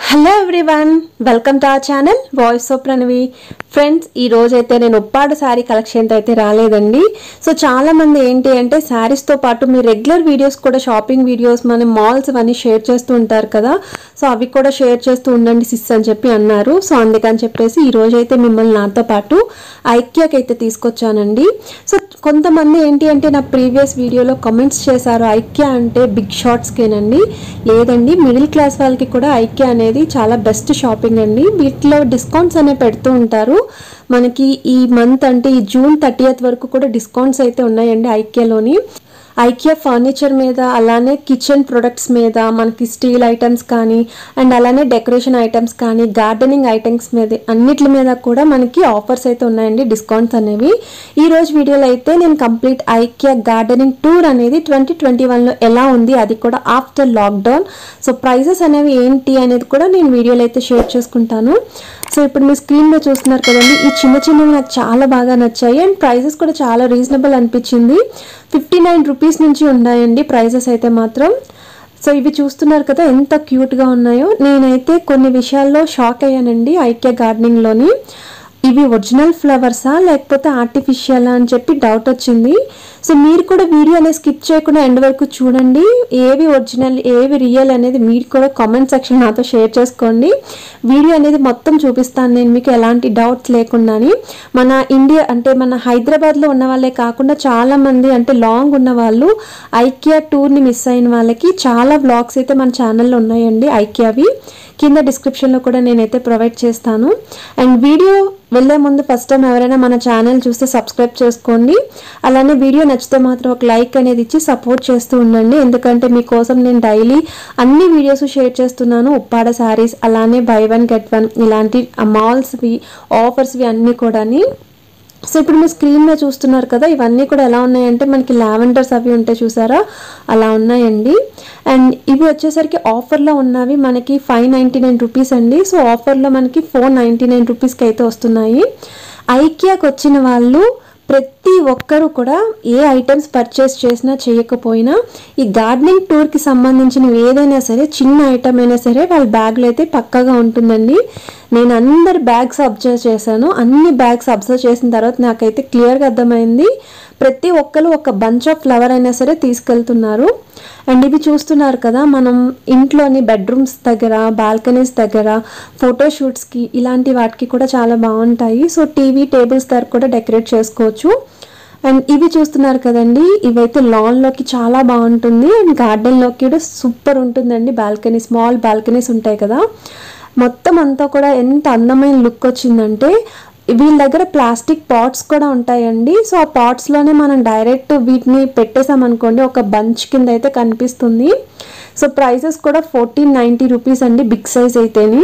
hello everyone welcome to our channel voice of Pranavi friends ఈ రోజు అయితే నేను ఉప్పాడు శారీ కలెక్షన్తో అయితే రాలేదండి సో చాలా మంది ఏంటి అంటే శారీస్తో పాటు మీ రెగ్యులర్ వీడియోస్ కూడా షాపింగ్ వీడియోస్ మన మాల్స్ ఇవన్నీ షేర్ చేస్తూ ఉంటారు కదా సో అవి కూడా షేర్ చేస్తూ ఉండండి సిస్ అని చెప్పి అన్నారు సో అందుకని చెప్పేసి ఈ రోజు అయితే మిమ్మల్ని నాతో పాటు ఐక్యకి అయితే తీసుకొచ్చానండి సో కొంతమంది ఏంటి అంటే నా ప్రీవియస్ వీడియోలో కమెంట్స్ చేశారు ఐక్య అంటే బిగ్ షార్ట్స్కేనండి లేదండి మిడిల్ క్లాస్ వాళ్ళకి కూడా ఐక్య అనేది చాలా బెస్ట్ షాపింగ్ అండి వీటిలో డిస్కౌంట్స్ అనేవి పెడుతూ ఉంటారు మనకి ఈ మంత్ అంటే ఈ జూన్ థర్టీయత్ వరకు కూడా డిస్కౌంట్స్ అయితే ఉన్నాయండి ఐక్యలోని ఐక్య ఫర్నిచర్ మీద అలానే కిచెన్ ప్రొడక్ట్స్ మీద మనకి స్టీల్ ఐటమ్స్ కానీ అండ్ అలానే డెకరేషన్ ఐటమ్స్ కానీ గార్డెనింగ్ ఐటమ్స్ మీద అన్నిటి మీద కూడా మనకి ఆఫర్స్ అయితే ఉన్నాయండి డిస్కౌంట్స్ అనేవి ఈ రోజు వీడియోలో అయితే నేను కంప్లీట్ ఐక్య గార్డెనింగ్ టూర్ అనేది ట్వంటీ ట్వంటీ వన్లో ఎలా ఉంది అది కూడా ఆఫ్టర్ లాక్డౌన్ సో ప్రైజెస్ అనేవి ఏంటి అనేది కూడా నేను వీడియోలో అయితే షేర్ చేసుకుంటాను సో ఇప్పుడు మీ స్క్రీన్లో చూస్తున్నారు కదండి ఈ చిన్న చిన్నవి నాకు చాలా బాగా నచ్చాయి అండ్ ప్రైజెస్ కూడా చాలా రీజనబుల్ అనిపించింది ఫిఫ్టీ నైన్ రూపీస్ నుంచి ఉన్నాయండి ప్రైజెస్ అయితే మాత్రం సో ఇవి చూస్తున్నారు కదా ఎంత క్యూట్గా ఉన్నాయో నేనైతే కొన్ని విషయాల్లో షాక్ అయ్యానండి ఐక్య గార్డెనింగ్లోని ఇవి ఒరిజినల్ ఫ్లవర్సా లేకపోతే ఆర్టిఫిషియలా అని చెప్పి డౌట్ వచ్చింది సో మీరు కూడా వీడియో అనేది స్కిప్ చేయకుండా ఎండ్ వరకు చూడండి ఏవి ఒరిజినల్ ఏవి రియల్ అనేది మీరు కూడా కామెంట్ సెక్షన్ నాతో షేర్ చేసుకోండి వీడియో అనేది మొత్తం చూపిస్తాను నేను మీకు ఎలాంటి డౌట్స్ లేకుండాని మన ఇండియా అంటే మన హైదరాబాద్లో ఉన్న వాళ్ళే కాకుండా చాలా మంది అంటే లాంగ్ ఉన్న వాళ్ళు ఐకియా టూర్ని మిస్ అయిన వాళ్ళకి చాలా వ్లాగ్స్ అయితే మన ఛానల్లో ఉన్నాయండి ఐకియావి కింద డిస్క్రిప్షన్లో కూడా నేనైతే ప్రొవైడ్ చేస్తాను అండ్ వీడియో వెళ్ళే ముందు ఫస్ట్ టైం ఎవరైనా మన ఛానల్ చూస్తే సబ్స్క్రైబ్ చేసుకోండి అలానే వీడియో నచ్చితే మాత్రం ఒక లైక్ అనేది ఇచ్చి సపోర్ట్ చేస్తూ ఉండండి ఎందుకంటే మీకోసం నేను డైలీ అన్ని వీడియోస్ షేర్ చేస్తున్నాను ఉప్పాడ శారీస్ అలానే బై వన్ గెట్ వన్ ఇలాంటి మాల్స్వి ఆఫర్స్వి అన్నీ కూడాని సో ఇప్పుడు మీరు స్క్రీన్ మీద చూస్తున్నారు కదా ఇవన్నీ కూడా ఎలా ఉన్నాయంటే మనకి లావెండర్స్ అవి ఉంటాయి చూసారా అలా ఉన్నాయండి అండ్ ఇవి వచ్చేసరికి ఆఫర్లో ఉన్నవి మనకి ఫైవ్ నైంటీ నైన్ రూపీస్ అండి సో ఆఫర్లో మనకి ఫోర్ నైంటీ నైన్ రూపీస్కి అయితే వస్తున్నాయి ఐకియాకి వచ్చిన వాళ్ళు ప్రతి ఒక్కరూ కూడా ఏ ఐటమ్స్ పర్చేస్ చేసినా చేయకపోయినా ఈ గార్డెనింగ్ టూర్కి సంబంధించినవి ఏదైనా సరే చిన్న ఐటమ్ అయినా సరే వాళ్ళ బ్యాగ్లో అయితే పక్కగా ఉంటుందండి నేను అందరి బ్యాగ్స్ అబ్జర్వ్ చేశాను అన్ని బ్యాగ్స్ అబ్జర్వ్ చేసిన తర్వాత నాకైతే క్లియర్గా అర్థమైంది ప్రతి ఒక్కరు ఒక బంచ్ ఆఫ్ ఫ్లవర్ అయినా సరే తీసుకెళ్తున్నారు అండ్ ఇవి చూస్తున్నారు కదా మనం ఇంట్లోని బెడ్రూమ్స్ దగ్గర బాల్కనీస్ దగ్గర ఫోటోషూట్స్కి ఇలాంటి వాటికి కూడా చాలా బాగుంటాయి సో టీవీ టేబుల్స్ దగ్గర కూడా డెకరేట్ చేసుకోవచ్చు అండ్ ఇవి చూస్తున్నారు కదండి ఇవైతే లాన్లోకి చాలా బాగుంటుంది అండ్ గార్డెన్లోకి కూడా సూపర్ ఉంటుందండి బాల్కనీ స్మాల్ బాల్కనీస్ ఉంటాయి కదా మొత్తం అంతా కూడా ఎంత అందమైన లుక్ వచ్చిందంటే వీళ్ళ దగ్గర ప్లాస్టిక్ పాట్స్ కూడా ఉంటాయండి సో ఆ పాట్స్లోనే మనం డైరెక్ట్ వీటిని పెట్టేసామనుకోండి ఒక బంచ్ కింద అయితే కనిపిస్తుంది సో ప్రైసెస్ కూడా ఫోర్టీన్ నైంటీ రూపీస్ అండి బిగ్ సైజ్ అయితేని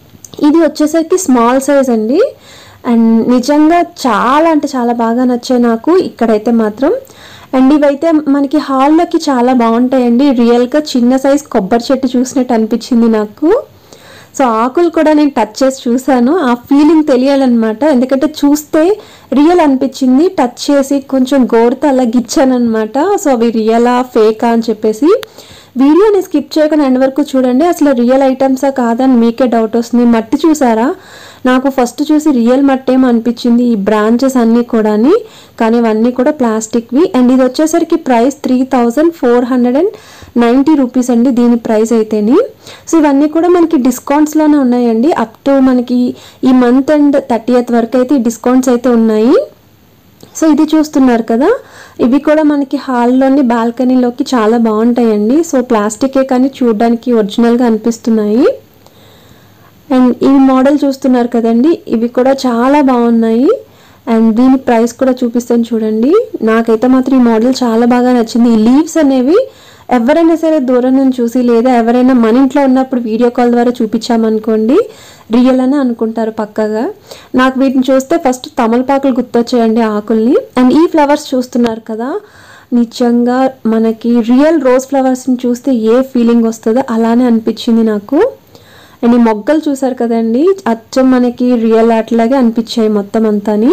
ఇది వచ్చేసరికి స్మాల్ సైజ్ అండి అండ్ నిజంగా చాలా అంటే చాలా బాగా నచ్చాయి నాకు ఇక్కడైతే మాత్రం అండ్ ఇవైతే మనకి హాల్లోకి చాలా బాగుంటాయండి రియల్గా చిన్న సైజ్ కొబ్బరి చెట్టు చూసినట్టు అనిపించింది నాకు సో ఆకులు కూడా నేను టచ్ చేసి చూశాను ఆ ఫీలింగ్ తెలియాలన్నమాట ఎందుకంటే చూస్తే రియల్ అనిపించింది టచ్ చేసి కొంచెం గోరుతో అలా గిచ్చాను అనమాట సో అవి రియలా ఫేకా అని చెప్పేసి వీడియోని స్కిప్ చేయకుండా ఎండ్ వరకు చూడండి అసలు రియల్ ఐటమ్సా కాదని మీకే డౌట్ వస్తుంది మట్టి చూసారా నాకు ఫస్ట్ చూసి రియల్ మట్టి ఏమో అనిపించింది ఈ బ్రాంచెస్ అన్నీ కూడాని కానీ ఇవన్నీ కూడా ప్లాస్టిక్వి అండ్ ఇది వచ్చేసరికి price three thousand four hundred and ninety rupees అండి దీని ప్రైస్ అయితేని సో ఇవన్నీ కూడా మనకి డిస్కౌంట్స్లోనే ఉన్నాయండి అప్ టు మనకి ఈ మంత్ అండ్ థర్టీయత్ వరకు అయితే ఈ డిస్కౌంట్స్ అయితే ఉన్నాయి సో ఇది చూస్తున్నారు కదా ఇవి కూడా మనకి హాల్లోని బాల్కనీలోకి చాలా బాగుంటాయండి సో ప్లాస్టికే కానీ చూడడానికి ఒరిజినల్గా అనిపిస్తున్నాయి అండ్ ఈ మోడల్ చూస్తున్నారు కదండి ఇవి కూడా చాలా బాగున్నాయి అండ్ దీని ప్రైస్ కూడా చూపిస్తాను చూడండి నాకైతే మాత్రం ఈ మోడల్ చాలా బాగా నచ్చింది ఈ లీవ్స్ అనేవి ఎవరైనా సరే దూరం నుంచి చూసి లేదా ఎవరైనా మన ఇంట్లో ఉన్నప్పుడు వీడియో కాల్ ద్వారా చూపించామనుకోండి రియల్ అని అనుకుంటారు పక్కగా నాకు వీటిని చూస్తే ఫస్ట్ తమలపాకులు గుర్తొచ్చాయండి ఆకుల్ని అండ్ ఈ ఫ్లవర్స్ చూస్తున్నారు కదా నిజంగా మనకి రియల్ రోజ్ ఫ్లవర్స్ని చూస్తే ఏ ఫీలింగ్ వస్తుందో అలానే అనిపించింది నాకు అండ్ ఈ మొగ్గలు చూసారు కదండి అచ్చం మనకి రియల్ అట్లాగే అనిపించాయి మొత్తం అంతాని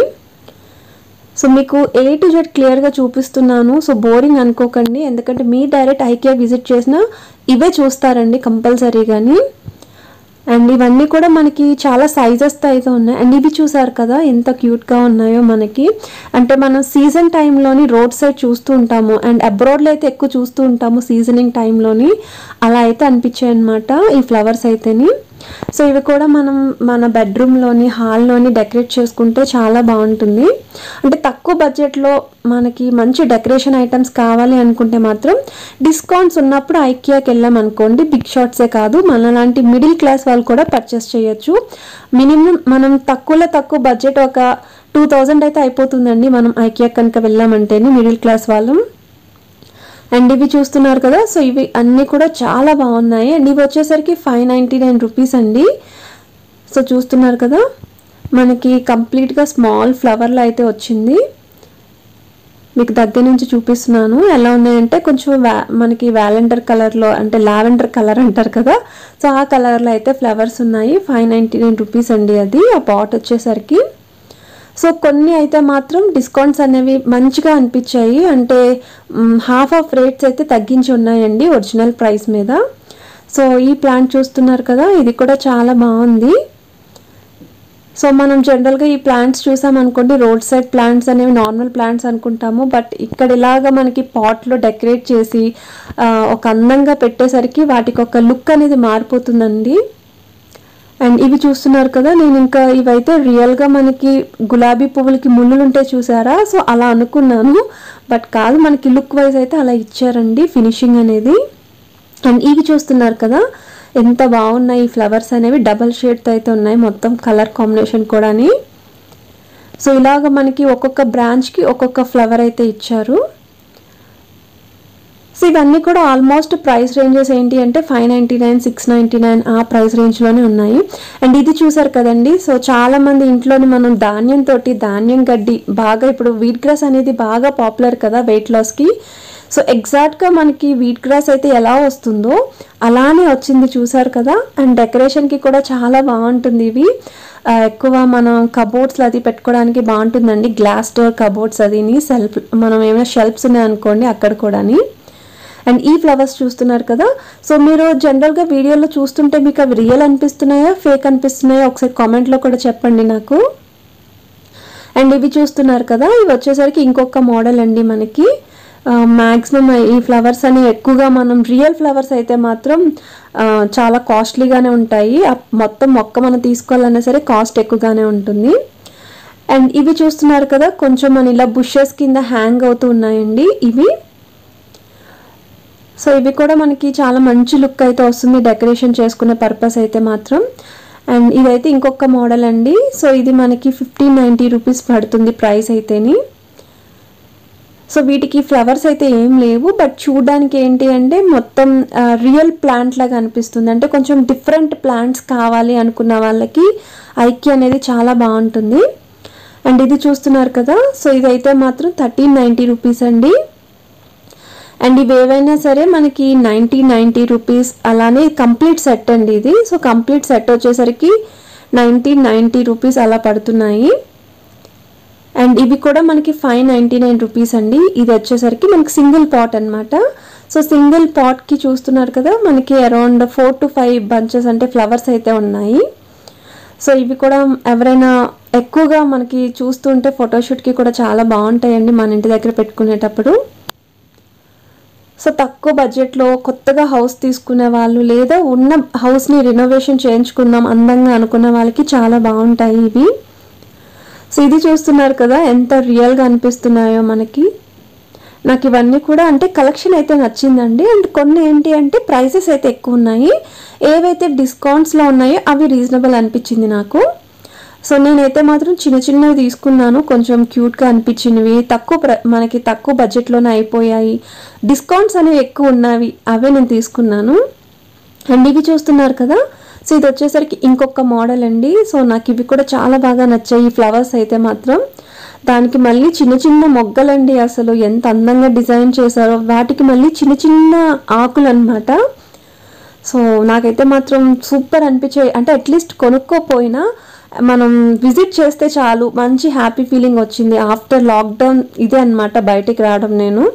సో మీకు ఏ టు జెడ్ క్లియర్గా చూపిస్తున్నాను సో బోరింగ్ అనుకోకండి ఎందుకంటే మీ డైరెక్ట్ ఐకియా విజిట్ చేసినా ఇవే చూస్తారండి కంపల్సరీ కానీ అండ్ ఇవన్నీ కూడా మనకి చాలా సైజెస్తో అయితే ఉన్నాయి అండ్ ఇవి చూసారు కదా ఎంత క్యూట్గా ఉన్నాయో మనకి అంటే మనం సీజన్ టైంలోని రోడ్ సైడ్ చూస్తూ ఉంటాము అండ్ అబ్రాడ్లో అయితే ఎక్కువ చూస్తూ ఉంటాము సీజనింగ్ టైంలోని అలా అయితే అనిపించాయి అనమాట ఈ ఫ్లవర్స్ అయితేని సో ఇవి కూడా మనం మన బెడ్రూమ్లోని హాల్లోని డెకరేట్ చేసుకుంటే చాలా బాగుంటుంది అంటే తక్కువ బడ్జెట్లో మనకి మంచి డెకరేషన్ ఐటమ్స్ కావాలి అనుకుంటే మాత్రం డిస్కౌంట్స్ ఉన్నప్పుడు ఐకియాకి వెళ్ళాం అనుకోండి బిగ్ షాట్సే కాదు మన లాంటి మిడిల్ క్లాస్ వాళ్ళు కూడా పర్చేస్ చేయొచ్చు మినిమం మనం తక్కువలో తక్కువ బడ్జెట్ ఒక టూ థౌజండ్ అయితే అయిపోతుందండి మనం ఐకియా కనుక వెళ్ళామంటేనే మిడిల్ క్లాస్ వాళ్ళం అండ్ ఇవి చూస్తున్నారు కదా సో ఇవి అన్నీ కూడా చాలా బాగున్నాయి అండ్ ఇవి వచ్చేసరికి ఫైవ్ నైంటీ నైన్ రూపీస్ అండి సో చూస్తున్నారు కదా మనకి కంప్లీట్గా స్మాల్ ఫ్లవర్లో అయితే వచ్చింది మీకు దగ్గర నుంచి చూపిస్తున్నాను ఎలా ఉన్నాయంటే కొంచెం వ్యా మనకి వ్యాలెండర్ కలర్లో అంటే లావెండర్ కలర్ అంటారు కదా సో ఆ కలర్లో అయితే ఫ్లవర్స్ ఉన్నాయి ఫైవ్ నైంటీ నైన్ రూపీస్ అండి అది ఆ పాట్ వచ్చేసరికి సో కొన్ని అయితే మాత్రం డిస్కౌంట్స్ అనేవి మంచిగా అనిపించాయి అంటే హాఫ్ ఆఫ్ రేట్స్ అయితే తగ్గించి ఉన్నాయండి ఒరిజినల్ ప్రైస్ మీద సో ఈ ప్లాంట్ చూస్తున్నారు కదా ఇది కూడా చాలా బాగుంది సో మనం జనరల్గా ఈ ప్లాంట్స్ చూసామనుకోండి రోడ్ సైడ్ ప్లాంట్స్ అనేవి నార్మల్ ప్లాంట్స్ అనుకుంటాము బట్ ఇక్కడ ఇలాగ మనకి పాట్లో డెకరేట్ చేసి ఆ, ఒక అందంగా పెట్టేసరికి వాటికి ఒక లుక్ అనేది మారిపోతుందండి అండ్ ఇవి చూస్తున్నారు కదా నేను ఇంకా ఇవైతే రియల్గా మనకి గులాబీ పువ్వులకి ముళ్ళులు ఉంటే చూసారా సో అలా అనుకున్నాను బట్ కాదు మనకి లుక్ వైజ్ అయితే అలా ఇచ్చారండి ఫినిషింగ్ అనేది అండ్ ఇవి చూస్తున్నారు కదా ఎంత బాగున్నాయి ఈ ఫ్లవర్స్ అనేవి డబల్ షేడ్తో అయితే ఉన్నాయి మొత్తం కలర్ కాంబినేషన్ కూడాని సో ఇలాగ మనకి ఒక్కొక్క బ్రాంచ్కి ఒక్కొక్క ఫ్లవర్ అయితే ఇచ్చారు సో ఇవన్నీ కూడా ఆల్మోస్ట్ ప్రైస్ రేంజెస్ ఏంటి అంటే five ninety nine six ninety nine ఆ ప్రైస్ రేంజ్లోనే ఉన్నాయి అండ్ ఇది చూసారు కదండి సో చాలా మంది ఇంట్లోని మనం ధాన్యం తోటి ధాన్యం గడ్డి బాగా ఇప్పుడు వీట్ గ్రాస్ అనేది బాగా పాపులర్ కదా వెయిట్ లాస్కి సో ఎగ్జాక్ట్గా మనకి వీట్ గ్రాస్ అయితే ఎలా వస్తుందో అలానే వచ్చింది చూసారు కదా అండ్ డెకరేషన్కి కూడా చాలా బాగుంటుంది ఇవి ఆ, ఎక్కువ మనం కబోర్డ్స్లో అది పెట్టుకోవడానికి బాగుంటుందండి గ్లాస్ డోర్ కబోర్డ్స్ అదిని సెల్ఫ్ మనం ఏమైనా షెల్ఫ్స్ ఉన్నాయనుకోండి అక్కడ కూడాని అండ్ ఈ ఫ్లవర్స్ చూస్తున్నారు కదా సో మీరు జనరల్గా వీడియోలో చూస్తుంటే మీకు అవి రియల్ అనిపిస్తున్నాయా ఫేక్ అనిపిస్తున్నాయా ఒకసారి కామెంట్లో కూడా చెప్పండి నాకు అండ్ ఇవి చూస్తున్నారు కదా ఇవి వచ్చేసరికి ఇంకొక మోడల్ అండి మనకి మ్యాక్సిమం ఈ ఫ్లవర్స్ అని ఎక్కువగా మనం రియల్ ఫ్లవర్స్ అయితే మాత్రం ఆ, చాలా కాస్ట్లీగానే ఉంటాయి ఆ మొత్తం మొక్క మనం తీసుకోవాలన్నా సరే కాస్ట్ ఎక్కువగానే ఉంటుంది అండ్ ఇవి చూస్తున్నారు కదా కొంచెం మన ఇలా బుషెస్ కింద హ్యాంగ్ అవుతూ ఉన్నాయండి ఇవి సో ఇవి కూడా మనకి చాలా మంచి లుక్ అయితే వస్తుంది డెకరేషన్ చేసుకునే పర్పస్ అయితే మాత్రం అండ్ ఇదైతే ఇంకొక మోడల్ అండి సో ఇది మనకి ఫిఫ్టీన్ నైంటీ రూపీస్ పడుతుంది ప్రైస్ అయితేని సో వీటికి ఫ్లవర్స్ అయితే ఏం లేవు బట్ చూడడానికి ఏంటి అంటే మొత్తం రియల్ ప్లాంట్ లాగా అనిపిస్తుంది అంటే కొంచెం డిఫరెంట్ ప్లాంట్స్ కావాలి అనుకున్న వాళ్ళకి ఐక్య అనేది చాలా బాగుంటుంది అండ్ ఇది చూస్తున్నారు కదా సో ఇదైతే మాత్రం థర్టీన్ నైంటీ రూపీస్ అండి అండ్ ఇవి ఏవైనా సరే మనకి నైంటీ నైంటీ రూపీస్ అలానే కంప్లీట్ సెట్ అండి ఇది సో కంప్లీట్ సెట్ వచ్చేసరికి నైంటీ నైంటీ రూపీస్ అలా పడుతున్నాయి అండ్ ఇవి కూడా మనకి ఫైవ్ నైంటీ నైన్ రూపీస్ అండి ఇది వచ్చేసరికి మనకి సింగిల్ పాట్ అన్నమాట సో సింగిల్ పాట్కి చూస్తున్నారు కదా మనకి around four to five bunches అంటే ఫ్లవర్స్ అయితే ఉన్నాయి సో ఇవి కూడా ఎవరైనా ఎక్కువగా మనకి చూస్తుంటే ఫోటోషూట్కి కూడా చాలా బాగుంటాయండి మన ఇంటి దగ్గర పెట్టుకునేటప్పుడు సో తక్కువ బడ్జెట్లో కొత్తగా హౌస్ తీసుకునే వాళ్ళు లేదా ఉన్న హౌస్ని రినోవేషన్ చేయించుకుందాం అందంగా అనుకున్న వాళ్ళకి చాలా బాగుంటాయి ఇవి సో ఇది చూస్తున్నారు కదా ఎంత రియల్గా అనిపిస్తున్నాయో మనకి నాకు ఇవన్నీ కూడా అంటే కలెక్షన్ అయితే నచ్చిందండి అండ్ కొన్ని ఏంటి అంటే ప్రైసెస్ అయితే ఎక్కువ ఉన్నాయి ఏవైతే డిస్కౌంట్స్లో ఉన్నాయో అవి రీజనబుల్ అనిపించింది నాకు సో నేనైతే మాత్రం చిన్న చిన్నవి తీసుకున్నాను కొంచెం క్యూట్గా అనిపించినవి తక్కువ ప్ర మనకి తక్కువ బడ్జెట్లోనే అయిపోయాయి డిస్కౌంట్స్ అనేవి ఎక్కువ ఉన్నవి అవే నేను తీసుకున్నాను అండ్ ఇవి చూస్తున్నారు కదా సో ఇది వచ్చేసరికి ఇంకొక మోడల్ అండి సో నాకు ఇవి కూడా చాలా బాగా నచ్చాయి ఈ ఫ్లవర్స్ అయితే మాత్రం దానికి మళ్ళీ చిన్న చిన్న మొగ్గలండి అసలు ఎంత అందంగా డిజైన్ చేశారో వాటికి మళ్ళీ చిన్న చిన్న ఆకులు అనమాట సో నాకైతే మాత్రం సూపర్ అనిపించాయి అంటే అట్లీస్ట్ కొనుక్కోపోయినా మనం విజిట్ చేస్తే చాలు మంచి హ్యాపీ ఫీలింగ్ వచ్చింది ఆఫ్టర్ లాక్డౌన్ ఇదే అనమాట బయటికి రావడం నేను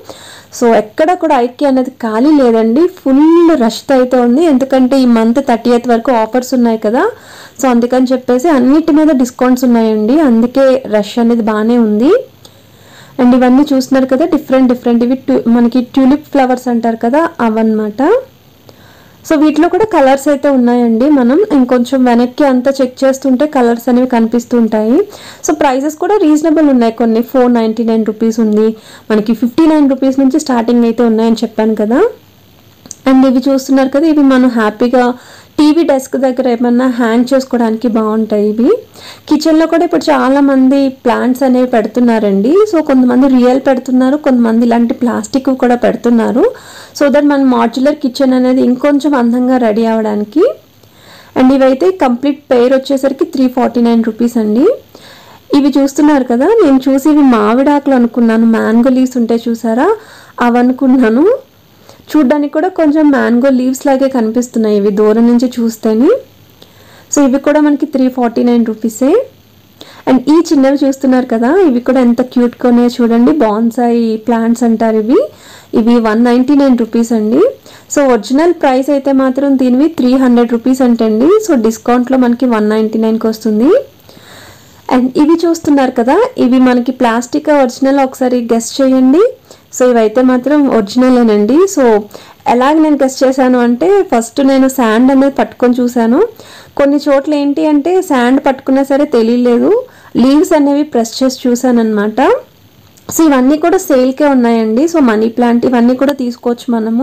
సో ఎక్కడ కూడా ఐక్య అనేది ఖాళీ లేదండి ఫుల్ రష్తో అయితే ఉంది ఎందుకంటే ఈ మంత్ థర్టీ ఎయిత్ వరకు ఆఫర్స్ ఉన్నాయి కదా సో అందుకని చెప్పేసి అన్నిటి మీద డిస్కౌంట్స్ ఉన్నాయండి అందుకే రష్ అనేది బాగానే ఉంది అండ్ ఇవన్నీ చూస్తున్నారు కదా డిఫరెంట్ డిఫరెంట్ ఇవి ట్యూ మనకి ట్యూలిప్ ఫ్లవర్స్ అంటారు కదా అవన్నమాట సో వీటిలో కూడా కలర్స్ అయితే ఉన్నాయండి మనం ఇంకొంచెం వెనక్కి అంతా చెక్ చేస్తుంటే కలర్స్ అనేవి కనిపిస్తూ ఉంటాయి సో ప్రైజెస్ కూడా రీజనబుల్ ఉన్నాయి కొన్ని ఫోర్ నైంటీ నైన్ రూపీస్ ఉంది మనకి ఫిఫ్టీ నైన్ రూపీస్ నుంచి స్టార్టింగ్ అయితే ఉన్నాయని చెప్పాను కదా అండ్ ఇవి చూస్తున్నారు కదా ఇవి మనం హ్యాపీగా టీవీ డెస్క్ దగ్గర ఏమన్నా హ్యాంగ్ చేసుకోవడానికి బాగుంటాయి ఇవి కిచెన్లో కూడా ఇప్పుడు చాలా మంది ప్లాంట్స్ అనేవి పెడుతున్నారండి సో కొంతమంది రియల్ పెడుతున్నారు కొంతమంది ఇలాంటి ప్లాస్టిక్ కూడా పెడుతున్నారు సో దట్ మన మాడ్యులర్ కిచెన్ అనేది ఇంకొంచెం అందంగా రెడీ అవ్వడానికి అండ్ ఇవైతే కంప్లీట్ పెయిర్ వచ్చేసరికి త్రీ ఫార్టీ నైన్ రూపీస్ అండి ఇవి చూస్తున్నారు కదా నేను చూసి ఇవి మామిడాకులు అనుకున్నాను మ్యాంగో లీవ్స్ ఉంటాయి చూసారా అవి అనుకున్నాను చూడ్డానికి కూడా కొంచెం మ్యాంగో లీవ్స్ లాగే కనిపిస్తున్నాయి ఇవి దూరం నుంచి చూస్తేనే సో ఇవి కూడా మనకి త్రీ ఫార్టీ నైన్ రూపీసే అండ్ ఈ చిన్నవి చూస్తున్నారు కదా ఇవి కూడా ఎంత క్యూట్గా ఉన్నాయో చూడండి బాన్సాయి ప్లాంట్స్ అంటారు ఇవి ఇవి వన్ నైంటీ నైన్ రూపీస్ అండి సో ఒరిజినల్ ప్రైస్ అయితే మాత్రం దీనివి త్రీ హండ్రెడ్ రూపీస్ అంటండి సో డిస్కౌంట్లో మనకి వన్ నైంటీ నైన్కి వస్తుంది అండ్ ఇవి చూస్తున్నారు కదా ఇవి మనకి ప్లాస్టిక్ ఒరిజినల్ ఒకసారి గెస్ట్ చేయండి సో ఇవైతే మాత్రం ఒరిజినలేనండి సో ఎలాగ నేను గెస్ట్ చేశాను అంటే ఫస్ట్ నేను శాండ్ అనేది పట్టుకొని చూశాను కొన్ని చోట్ల ఏంటి అంటే శాండ్ పట్టుకున్నా సరే తెలియలేదు లీవ్స్ అనేవి ప్రెస్ చేసి చూశాను అనమాట సో ఇవన్నీ కూడా సేల్కే ఉన్నాయండి సో మనీ ప్లాంట్ ఇవన్నీ కూడా తీసుకోవచ్చు మనము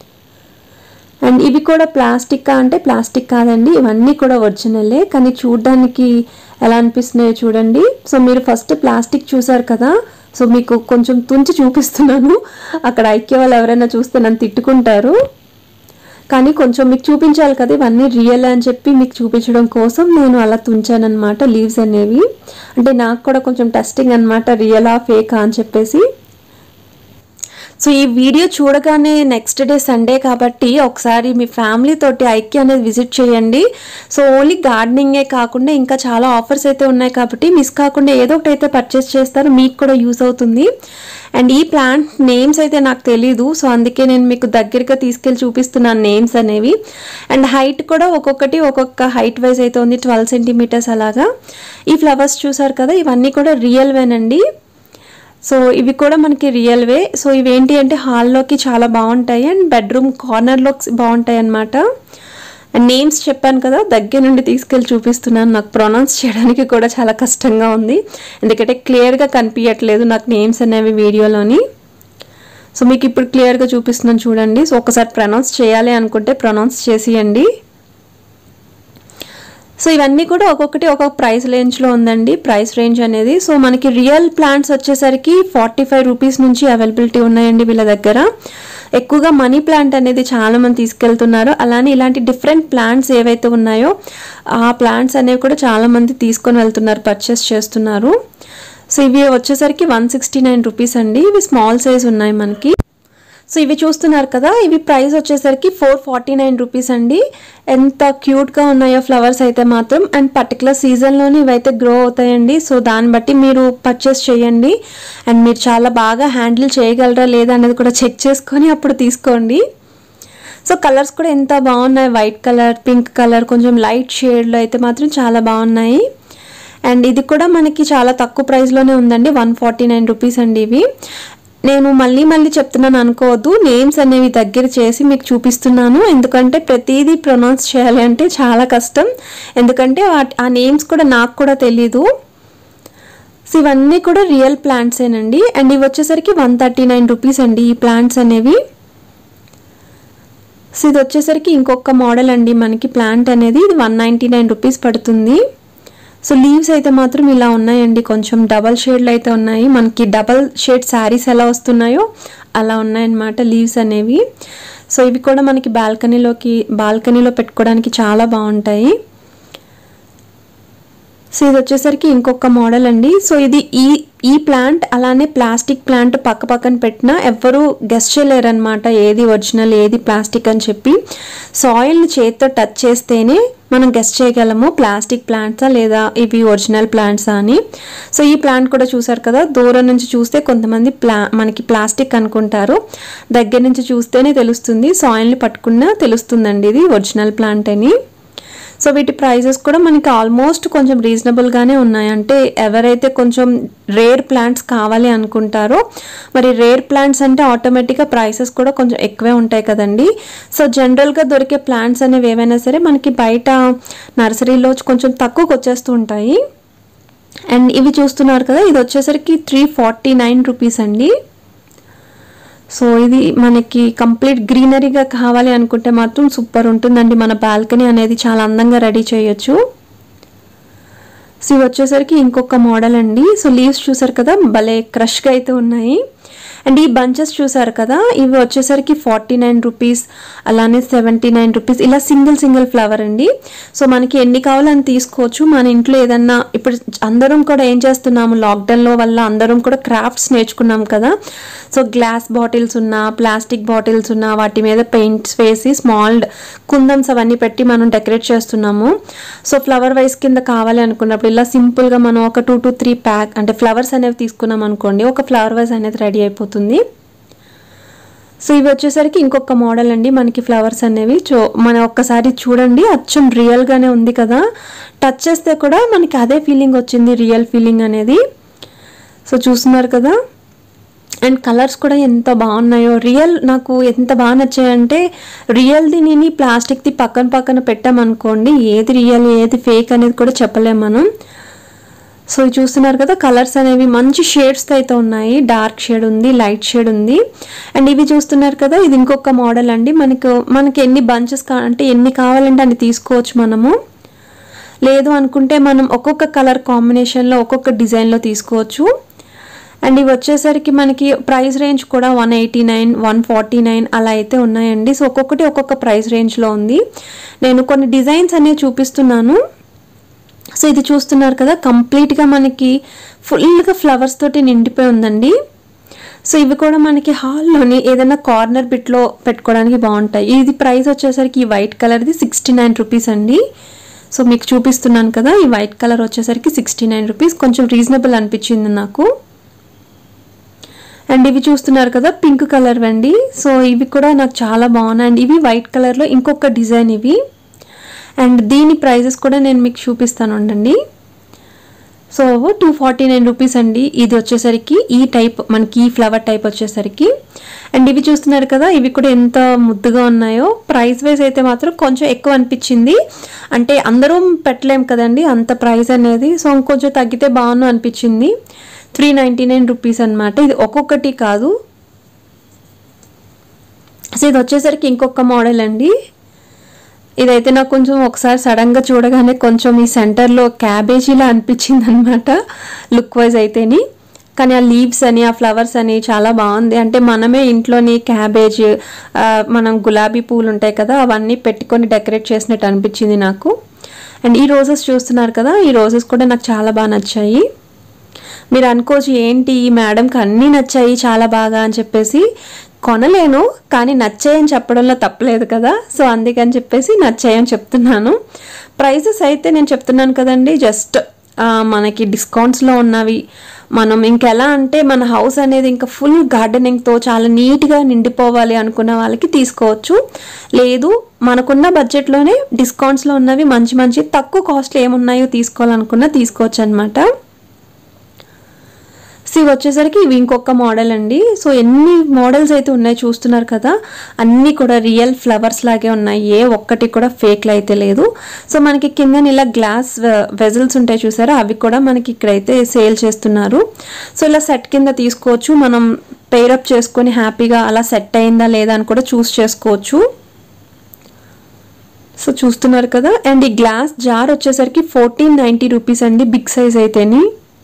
అండ్ ఇవి కూడా ప్లాస్టిక్ అంటే ప్లాస్టిక్ కాదండి ఇవన్నీ కూడా ఒరిజినలే కానీ చూడడానికి ఎలా అనిపిస్తున్నాయో చూడండి సో మీరు ఫస్ట్ ప్లాస్టిక్ చూసారు కదా సో మీకు కొంచెం తుంచి చూపిస్తున్నాను అక్కడ ఐక్య వాళ్ళు ఎవరైనా చూస్తే నన్ను తిట్టుకుంటారు కానీ కొంచెం మీకు చూపించాలి కదా ఇవన్నీ రియల్ అని చెప్పి మీకు చూపించడం కోసం నేను అలా తుంచాను అనమాట లీవ్స్ అనేవి అంటే నాకు కూడా కొంచెం టెస్టింగ్ అనమాట రియలా ఫేకా అని చెప్పేసి సో ఈ వీడియో చూడగానే నెక్స్ట్ డే సండే కాబట్టి ఒకసారి మీ ఫ్యామిలీ తోటి ఐక్య అనేది విజిట్ చేయండి సో ఓన్లీ గార్డెనింగే కాకుండా ఇంకా చాలా ఆఫర్స్ అయితే ఉన్నాయి కాబట్టి మిస్ కాకుండా ఏదో ఒకటి అయితే పర్చేస్ చేస్తారు మీకు కూడా యూస్ అవుతుంది అండ్ ఈ ప్లాంట్ నేమ్స్ అయితే నాకు తెలీదు సో అందుకే నేను మీకు దగ్గరగా తీసుకెళ్ళి చూపిస్తున్నాను నేమ్స్ అనేవి అండ్ హైట్ కూడా ఒక్కొక్కటి ఒక్కొక్క హైట్ వైజ్ అయితే ఉంది ట్వెల్వ్ సెంటీమీటర్స్ అలాగా ఈ ఫ్లవర్స్ చూసారు కదా ఇవన్నీ కూడా రియల్ వేనండి సో ఇవి కూడా మనకి రియల్ వే సో ఇవేంటి అంటే హాల్లోకి చాలా బాగుంటాయి అండ్ బెడ్రూమ్ కార్నర్లో బాగుంటాయి అన్నమాట అండ్ నేమ్స్ చెప్పాను కదా దగ్గర నుండి తీసుకెళ్ళి చూపిస్తున్నాను నాకు ప్రొనౌన్స్ చేయడానికి కూడా చాలా కష్టంగా ఉంది ఎందుకంటే క్లియర్గా కనిపించట్లేదు నాకు నేమ్స్ అనేవి వీడియోలోని సో మీకు ఇప్పుడు క్లియర్గా చూపిస్తున్నాను చూడండి సో ఒకసారి ప్రొనౌన్స్ చేయాలి అనుకుంటే ప్రొనౌన్స్ చేసియండి సో ఇవన్నీ కూడా ఒక్కొక్కటి ఒక్కొక్క ప్రైస్ రేంజ్లో ఉందండి ప్రైస్ రేంజ్ అనేది సో మనకి రియల్ ప్లాంట్స్ వచ్చేసరికి ఫార్టీ ఫైవ్ రూపీస్ నుంచి అవైలబిలిటీ ఉన్నాయండి వీళ్ళ దగ్గర ఎక్కువగా మనీ ప్లాంట్ అనేది చాలా మంది తీసుకెళ్తున్నారు అలానే ఇలాంటి డిఫరెంట్ ప్లాంట్స్ ఏవైతే ఉన్నాయో ఆ ప్లాంట్స్ అనేవి కూడా చాలా మంది తీసుకొని వెళ్తున్నారు పర్చేస్ చేస్తున్నారు సో ఇవి వచ్చేసరికి వన్ సిక్స్టీ నైన్ రూపీస్ అండి ఇవి స్మాల్ సైజ్ ఉన్నాయి మనకి సో ఇవి చూస్తున్నారు కదా ఇవి ప్రైస్ వచ్చేసరికి ఫోర్ ఫార్టీ నైన్ రూపీస్ అండి ఎంత క్యూట్గా ఉన్నాయో ఫ్లవర్స్ అయితే మాత్రం అండ్ పర్టికులర్ సీజన్లోనే ఇవైతే గ్రో అవుతాయండి సో దాన్ని బట్టి మీరు పర్చేస్ చేయండి అండ్ మీరు చాలా బాగా హ్యాండిల్ చేయగలరా లేదా అనేది కూడా చెక్ చేసుకొని అప్పుడు తీసుకోండి సో కలర్స్ కూడా ఎంత బాగున్నాయి వైట్ కలర్ పింక్ కలర్ కొంచెం లైట్ షేడ్లో అయితే మాత్రం చాలా బాగున్నాయి అండ్ ఇది కూడా మనకి చాలా తక్కువ ప్రైస్లోనే ఉందండి వన్ ఫార్టీ నైన్ రూపీస్ అండి ఇవి నేను మళ్ళీ మళ్ళీ చెప్తున్నాను అనుకోవద్దు నేమ్స్ అనేవి దగ్గర చేసి మీకు చూపిస్తున్నాను ఎందుకంటే ప్రతిదీ ప్రొనౌన్స్ చేయాలి అంటే చాలా కష్టం ఎందుకంటే వాటి ఆ నేమ్స్ కూడా నాకు కూడా తెలీదు సో ఇవన్నీ కూడా రియల్ ప్లాంట్సేనండి అండ్ ఇవి వచ్చేసరికి వన్ థర్టీ నైన్ రూపీస్ అండి ఈ ప్లాంట్స్ అనేవి సో ఇది వచ్చేసరికి ఇంకొక మోడల్ అండి మనకి ప్లాంట్ అనేది ఇది వన్ నైంటీ నైన్ రూపీస్ పడుతుంది సో లీవ్స్ అయితే మాత్రం ఇలా ఉన్నాయండి కొంచెం డబల్ షేడ్లు అయితే ఉన్నాయి మనకి డబల్ షేడ్ శారీస్ ఎలా వస్తున్నాయో అలా ఉన్నాయన్నమాట లీవ్స్ అనేవి సో ఇవి కూడా మనకి బాల్కనీలోకి బాల్కనీలో పెట్టుకోవడానికి చాలా బాగుంటాయి సో ఇది వచ్చేసరికి ఇంకొక మోడల్ అండి సో ఇది ఈ ఈ ప్లాంట్ అలానే ప్లాస్టిక్ ప్లాంట్ పక్క పక్కన పెట్టినా ఎవ్వరూ గెస్ట్ చేయలేరనమాట ఏది ఒరిజినల్ ఏది ప్లాస్టిక్ అని చెప్పి సాయిల్ని చేతితో టచ్ చేస్తేనే మనం గెస్ట్ చేయగలము ప్లాస్టిక్ ప్లాంట్సా లేదా ఇవి ఒరిజినల్ ప్లాంట్సా అని సో ఈ ప్లాంట్ కూడా చూసారు కదా దూరం నుంచి చూస్తే కొంతమంది ప్లా మనకి ప్లాస్టిక్ అనుకుంటారు దగ్గర నుంచి చూస్తేనే తెలుస్తుంది సాయిల్ని పట్టుకున్నా తెలుస్తుందండి ఇది ఒరిజినల్ ప్లాంట్ అని సో వీటి ప్రైజెస్ కూడా మనకి ఆల్మోస్ట్ కొంచెం రీజనబుల్గానే ఉన్నాయి అంటే ఎవరైతే కొంచెం రేర్ ప్లాంట్స్ కావాలి అనుకుంటారో మరి రేర్ ప్లాంట్స్ అంటే ఆటోమేటిక్గా ప్రైసెస్ కూడా కొంచెం ఎక్కువే ఉంటాయి కదండి సో జనరల్గా దొరికే ప్లాంట్స్ అనేవి ఏవైనా సరే మనకి బయట నర్సరీలో కొంచెం తక్కువకి వచ్చేస్తూ ఉంటాయి అండ్ ఇవి చూస్తున్నారు కదా ఇది వచ్చేసరికి త్రీ ఫార్టీ నైన్ రూపీస్ అండి సో ఇది మనకి కంప్లీట్ గ్రీనరీగా కావాలి అనుకుంటే మాత్రం సూపర్ ఉంటుందండి మన బాల్కనీ అనేది చాలా అందంగా రెడీ చేయొచ్చు సో ఇవి వచ్చేసరికి ఇంకొక మోడల్ అండి సో లీవ్స్ చూసారు కదా భలే క్రష్గా అయితే ఉన్నాయి అండ్ ఈ బంచెస్ చూసారు కదా ఇవి వచ్చేసరికి ఫార్టీ నైన్ రూపీస్ అలానే సెవెంటీ నైన్ రూపీస్ ఇలా సింగిల్ సింగిల్ ఫ్లవర్ అండి సో మనకి ఎన్ని కావాలని తీసుకోవచ్చు మన ఇంట్లో ఏదన్నా ఇప్పుడు అందరం కూడా ఏం చేస్తున్నాము లాక్డౌన్లో వల్ల అందరం కూడా క్రాఫ్ట్స్ నేర్చుకున్నాం కదా సో గ్లాస్ బాటిల్స్ ఉన్న ప్లాస్టిక్ బాటిల్స్ ఉన్న వాటి మీద పెయింట్స్ వేసి స్మాల్ కుందమ్స్ అవన్నీ పెట్టి మనం డెకరేట్ చేస్తున్నాము సో ఫ్లవర్ వైస్ కింద కావాలి అనుకున్నప్పుడు ఇలా సింపుల్గా మనం ఒక టూ టు త్రీ ప్యాక్ అంటే ఫ్లవర్స్ అనేవి తీసుకున్నాం అనుకోండి ఒక ఫ్లవర్ వైస్ అనేది రెడీ అయిపోతుంది సో ఇవి వచ్చేసరికి ఇంకొక మోడల్ అండి మనకి ఫ్లవర్స్ అనేవి చో మన ఒక్కసారి చూడండి అచ్చం రియల్గానే ఉంది కదా టచ్ చేస్తే కూడా మనకి అదే ఫీలింగ్ వచ్చింది రియల్ ఫీలింగ్ అనేది సో చూస్తున్నారు కదా అండ్ కలర్స్ కూడా ఎంత బాగున్నాయో రియల్ నాకు ఎంత బాగా నచ్చాయంటే రియల్ది నేను ప్లాస్టిక్ది పక్కన పక్కన పెట్టామనుకోండి ఏది రియల్ ఏది ఫేక్ అనేది కూడా చెప్పలేం మనం సో ఇవి చూస్తున్నారు కదా కలర్స్ అనేవి మంచి షేడ్స్తో అయితే ఉన్నాయి డార్క్ షేడ్ ఉంది లైట్ షేడ్ ఉంది అండ్ ఇవి చూస్తున్నారు కదా ఇది ఇంకొక మోడల్ అండి మనకు మనకి ఎన్ని బంచెస్ కా అంటే ఎన్ని కావాలంటే అన్ని తీసుకోవచ్చు మనము లేదు అనుకుంటే మనం ఒక్కొక్క కలర్ కాంబినేషన్లో ఒక్కొక్క డిజైన్లో తీసుకోవచ్చు అండ్ ఇవి వచ్చేసరికి మనకి ప్రైస్ రేంజ్ కూడా one eighty nine one forty nine అలా అయితే ఉన్నాయండి సో ఒక్కొక్కటి ఒక్కొక్క ప్రైస్ రేంజ్లో ఉంది నేను కొన్ని డిజైన్స్ అనేవి చూపిస్తున్నాను సో ఇది చూస్తున్నారు కదా కంప్లీట్గా మనకి ఫుల్గా ఫ్లవర్స్ తోటి నిండిపోయి ఉందండి సో ఇవి కూడా మనకి హాల్లోని ఏదైనా కార్నర్ బిట్లో పెట్టుకోవడానికి బాగుంటాయి ఇది ప్రైస్ వచ్చేసరికి ఈ వైట్ కలర్ది సిక్స్టీ నైన్ రూపీస్ అండి సో మీకు చూపిస్తున్నాను కదా ఈ వైట్ కలర్ వచ్చేసరికి సిక్స్టీ నైన్ రూపీస్ కొంచెం రీజనబుల్ అనిపించింది నాకు అండ్ ఇవి చూస్తున్నారు కదా పింక్ కలర్ అండి సో ఇవి కూడా నాకు చాలా బాగున్నాయి అండ్ ఇవి వైట్ కలర్లో ఇంకొక డిజైన్ ఇవి అండ్ దీని ప్రైజెస్ కూడా నేను మీకు చూపిస్తాను ఉండండి so two forty nine rupees అండి ఇది వచ్చేసరికి ఈ టైప్ మనకి ఈ ఫ్లవర్ టైప్ వచ్చేసరికి అండ్ ఇవి చూస్తున్నారు కదా ఇవి కూడా ఎంత ముద్దుగా ఉన్నాయో ప్రైస్ వైజ్ అయితే మాత్రం కొంచెం ఎక్కువ అనిపించింది అంటే అందరం పెట్టలేం కదండి అంత ప్రైస్ అనేది సో ఇంకొంచెం తగ్గితే బాగుండు అనిపించింది త్రీ నైంటీ నైన్ రూపీస్ అనమాట ఇది ఒక్కొక్కటి కాదు సో ఇది వచ్చేసరికి ఇంకొక మోడల్ అండి ఇదైతే నాకు కొంచెం ఒకసారి సడన్గా చూడగానే కొంచెం ఈ సెంటర్లో క్యాబేజీలా అనిపించింది అనమాట లుక్ వైజ్ అయితేని కానీ ఆ లీవ్స్ అని ఆ ఫ్లవర్స్ అని చాలా బాగుంది అంటే మనమే ఇంట్లోని క్యాబేజ్ ఆ, మనం గులాబీ పూలు ఉంటాయి కదా అవన్నీ పెట్టుకొని డెకరేట్ చేసినట్టు అనిపించింది నాకు అండ్ ఈ రోజెస్ చూస్తున్నారు కదా ఈ రోజెస్ కూడా నాకు చాలా బాగా నచ్చాయి మీరు అనుకోవచ్చు ఏంటి ఈ మేడంకి అన్నీ నచ్చాయి చాలా బాగా అని చెప్పేసి కొనలేను కానీ నచ్చాయని చెప్పడంలో తప్పలేదు కదా సో అందుకని చెప్పేసి నచ్చాయని చెప్తున్నాను ప్రైసెస్ అయితే నేను చెప్తున్నాను కదండి జస్ట్ మనకి డిస్కౌంట్స్లో ఉన్నవి మనం ఇంకెలా అంటే మన హౌస్ అనేది ఇంకా ఫుల్ గార్డెనింగ్తో చాలా నీట్గా నిండిపోవాలి అనుకున్న వాళ్ళకి తీసుకోవచ్చు లేదు మనకున్న బడ్జెట్లోనే డిస్కౌంట్స్లో ఉన్నవి మంచి మంచి తక్కువ కాస్ట్లో ఏమున్నాయో తీసుకోవాలనుకున్నా తీసుకోవచ్చు అనమాట సో ఇవి వచ్చేసరికి ఇవి ఇంకొక మోడల్ అండి సో ఎన్ని మోడల్స్ అయితే ఉన్నాయి చూస్తున్నారు కదా అన్నీ కూడా రియల్ ఫ్లవర్స్ లాగే ఉన్నాయి ఏ ఒక్కటి కూడా ఫేక్లు అయితే లేదు సో మనకి కింద ఇలా గ్లాస్ వెజల్స్ ఉంటాయి చూసారా అవి కూడా మనకి ఇక్కడైతే సేల్ చేస్తున్నారు సో ఇలా సెట్ కింద తీసుకోవచ్చు మనం పేరప్ చేసుకొని హ్యాపీగా అలా సెట్ అయిందా లేదా అని కూడా చూస్ చేసుకోవచ్చు సో చూస్తున్నారు కదా అండ్ ఈ గ్లాస్ జార్ వచ్చేసరికి ఫోర్టీన్ నైంటీ రూపీస్ అండి బిగ్ సైజ్ అయితేని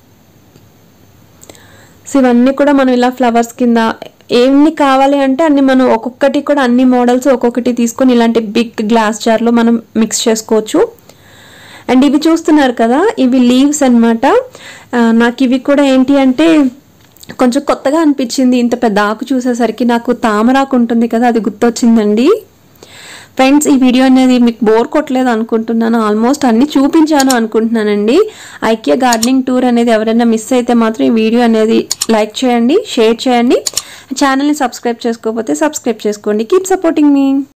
సో ఇవన్నీ కూడా మనం ఇలా ఫ్లవర్స్ కింద ఎన్ని కావాలి అంటే అన్ని మనం ఒక్కొక్కటి కూడా అన్ని మోడల్స్ ఒక్కొక్కటి తీసుకొని ఇలాంటి బిగ్ గ్లాస్ జార్లో మనం మిక్స్ చేసుకోవచ్చు అండ్ ఇవి చూస్తున్నారు కదా ఇవి లీవ్స్ అనమాట నాకు ఇవి కూడా ఏంటి అంటే కొంచెం కొత్తగా అనిపించింది ఇంత పెద్ద ఆకు చూసేసరికి నాకు తామరాకు ఉంటుంది కదా అది గుర్తొచ్చిందండి ఫ్రెండ్స్ ఈ వీడియో అనేది మీకు బోర్ కొట్టలేదు అనుకుంటున్నాను ఆల్మోస్ట్ అన్ని చూపించాను అనుకుంటున్నానండి ఐక్య గార్డెనింగ్ టూర్ అనేది ఎవరైనా మిస్ అయితే మాత్రం ఈ వీడియో అనేది లైక్ చేయండి షేర్ చేయండి ఛానల్ని సబ్స్క్రైబ్ చేసుకోకపోతే సబ్స్క్రైబ్ చేసుకోండి కీప్ సపోర్టింగ్ మీ